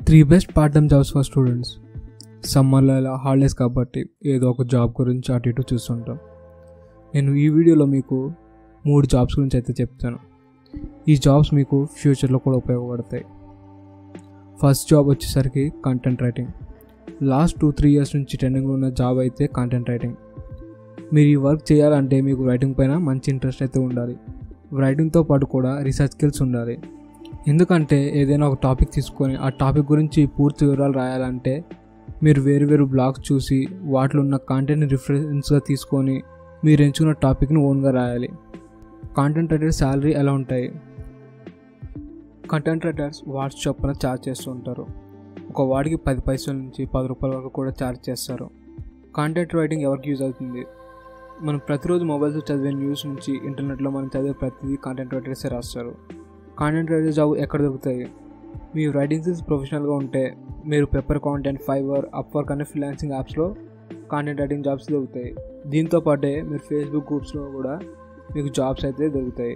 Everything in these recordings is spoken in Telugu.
three best part time jobs for students సమ్మర్లో ఇలా హాలిడేస్ కాబట్టి ఏదో ఒక జాబ్ గురించి అటు ఇటు చూస్తుంటాం నేను ఈ వీడియోలో మీకు మూడు జాబ్స్ గురించి అయితే చెప్తాను ఈ జాబ్స్ మీకు ఫ్యూచర్లో కూడా ఉపయోగపడతాయి ఫస్ట్ జాబ్ వచ్చేసరికి content writing last two three years నుంచి ట్రెండింగ్లో ఉన్న జాబ్ అయితే కంటెంట్ రైటింగ్ మీరు ఈ వర్క్ చేయాలంటే మీకు రైటింగ్ పైన మంచి ఇంట్రెస్ట్ అయితే ఉండాలి రైటింగ్తో పాటు కూడా రీసెర్చ్ స్కిల్స్ ఉండాలి ఎందుకంటే ఏదైనా ఒక టాపిక్ తీసుకొని ఆ టాపిక్ గురించి పూర్తి వివరాలు రాయాలంటే మీరు వేరు వేరు బ్లాగ్స్ చూసి వాటిలో ఉన్న కాంటెంట్ని రిఫరెన్స్గా తీసుకొని మీరు ఎంచుకున్న టాపిక్ని ఓన్గా రాయాలి కాంటెంట్ రైటర్ శాలరీ ఎలా ఉంటాయి కంటెంట్ రైటర్స్ వాట్స్ చొప్పున ఛార్జ్ చేస్తూ ఉంటారు ఒక వాడికి పది పైసల నుంచి పది రూపాయల వరకు కూడా ఛార్జ్ చేస్తారు కాంటెంట్ రైటింగ్ ఎవరికి యూజ్ అవుతుంది మనం ప్రతిరోజు మొబైల్స్ చదివే న్యూస్ నుంచి ఇంటర్నెట్లో మనం చదివే ప్రతిదీ కాంటెంట్ రైటర్సే రాస్తారు కాంటెంట్ రైటర్ జాబ్ ఎక్కడ దొరుకుతాయి మీ రైటింగ్ స్కిల్స్ ప్రొఫెషనల్గా ఉంటే మీరు పేపర్ కాంటెంట్ ఫైవర్ అప్వర్క్ అనే ఫ్రీలాన్సింగ్ యాప్స్లో కాంటెంట్ రైటింగ్ జాబ్స్ దొరుకుతాయి దీంతో పాటే మీరు ఫేస్బుక్ గ్రూప్స్లో కూడా మీకు జాబ్స్ అయితే దొరుకుతాయి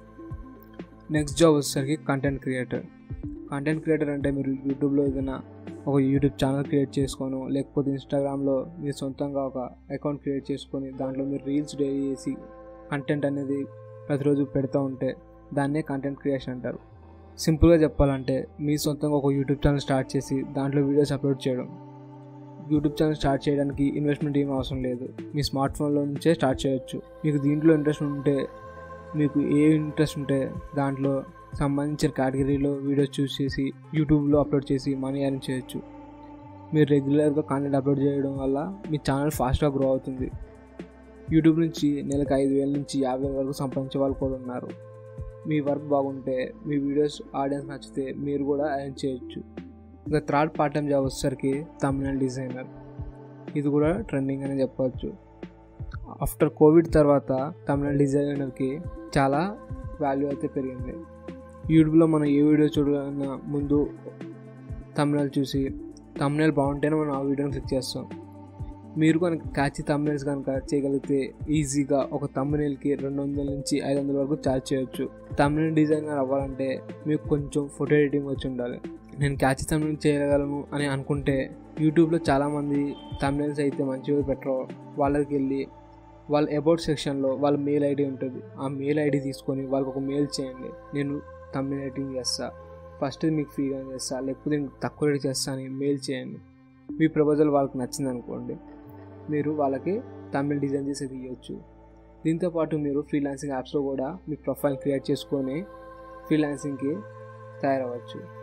నెక్స్ట్ జాబ్ వచ్చేసరికి కంటెంట్ క్రియేటర్ కంటెంట్ క్రియేటర్ అంటే మీరు యూట్యూబ్లో ఏదైనా ఒక యూట్యూబ్ ఛానల్ క్రియేట్ చేసుకోను లేకపోతే ఇన్స్టాగ్రామ్లో మీరు సొంతంగా ఒక అకౌంట్ క్రియేట్ చేసుకొని దాంట్లో మీరు రీల్స్ డైలీ చేసి కంటెంట్ అనేది ప్రతిరోజు పెడతా ఉంటే దాన్నే కంటెంట్ క్రియేషన్ అంటారు సింపుల్గా చెప్పాలంటే మీ సొంతంగా ఒక యూట్యూబ్ ఛానల్ స్టార్ట్ చేసి దాంట్లో వీడియోస్ అప్లోడ్ చేయడం యూట్యూబ్ ఛానల్ స్టార్ట్ చేయడానికి ఇన్వెస్ట్మెంట్ ఏం అవసరం లేదు మీ స్మార్ట్ ఫోన్లో నుంచే స్టార్ట్ చేయొచ్చు మీకు దీంట్లో ఇంట్రెస్ట్ ఉంటే మీకు ఏ ఇంట్రెస్ట్ ఉంటే దాంట్లో సంబంధించిన కేటగిరీలో వీడియోస్ చూస్ చేసి యూట్యూబ్లో అప్లోడ్ చేసి మనీ ఎర్న్ చేయొచ్చు మీరు రెగ్యులర్గా కాంటెంట్ అప్లోడ్ చేయడం వల్ల మీ ఛానల్ ఫాస్ట్గా గ్రో అవుతుంది యూట్యూబ్ నుంచి నెలకు ఐదు వేల నుంచి యాభై వేల వరకు సంపాదించే వాళ్ళు కూడా ఉన్నారు మీ వర్క్ బాగుంటే మీ వీడియోస్ ఆడియన్స్ నచ్చితే మీరు కూడా ఎర్న్ చేయొచ్చు ఇంకా థర్డ్ పార్ట్ టైం జాబ్ వచ్చేసరికి తమిళ డిజైనర్ ఇది కూడా ట్రెండింగ్ అని చెప్పవచ్చు ఆఫ్టర్ కోవిడ్ తర్వాత తమిళ డిజైనర్కి చాలా వాల్యూ అయితే పెరిగింది యూట్యూబ్లో మనం ఏ వీడియో చూడాలన్నా ముందు తమిళ చూసి తమిళ బాగుంటేనే మనం ఆ వీడియోని క్లిక్ చేస్తాం మీరు కనుక క్యాచ్ తమ్నేల్స్ కనుక చేయగలిగితే ఈజీగా ఒక తమ్నేల్కి రెండు వందల నుంచి ఐదు వందల వరకు ఛార్జ్ చేయొచ్చు తమిళ డిజైనర్ అవ్వాలంటే మీకు కొంచెం ఫోటో ఎడిటింగ్ వచ్చి ఉండాలి నేను క్యాచ్ తమిళ చేయగలను అని అనుకుంటే యూట్యూబ్లో చాలామంది తమిళన్స్ అయితే మంచిగా పెట్టరు వాళ్ళకి వెళ్ళి వాళ్ళ అబౌట్ సెక్షన్లో వాళ్ళ మెయిల్ ఐడి ఉంటుంది ఆ మెయిల్ ఐడి తీసుకొని వాళ్ళకి ఒక మెయిల్ చేయండి నేను తమిళ ఎడిటింగ్ చేస్తా ఫస్ట్ మీకు ఫ్రీగా చేస్తా లేకపోతే నేను తక్కువ రేట్ చేస్తా అని మెయిల్ చేయండి మీ ప్రపోజల్ వాళ్ళకి నచ్చింది అనుకోండి మీరు వాళ్ళకి తమిళ డిజైన్ చేసి తీయవచ్చు దీంతోపాటు మీరు ఫ్రీలాన్సింగ్ యాప్స్లో కూడా మీ ప్రొఫైల్ క్రియేట్ చేసుకొని ఫ్రీలాన్సింగ్కి తయారవ్వచ్చు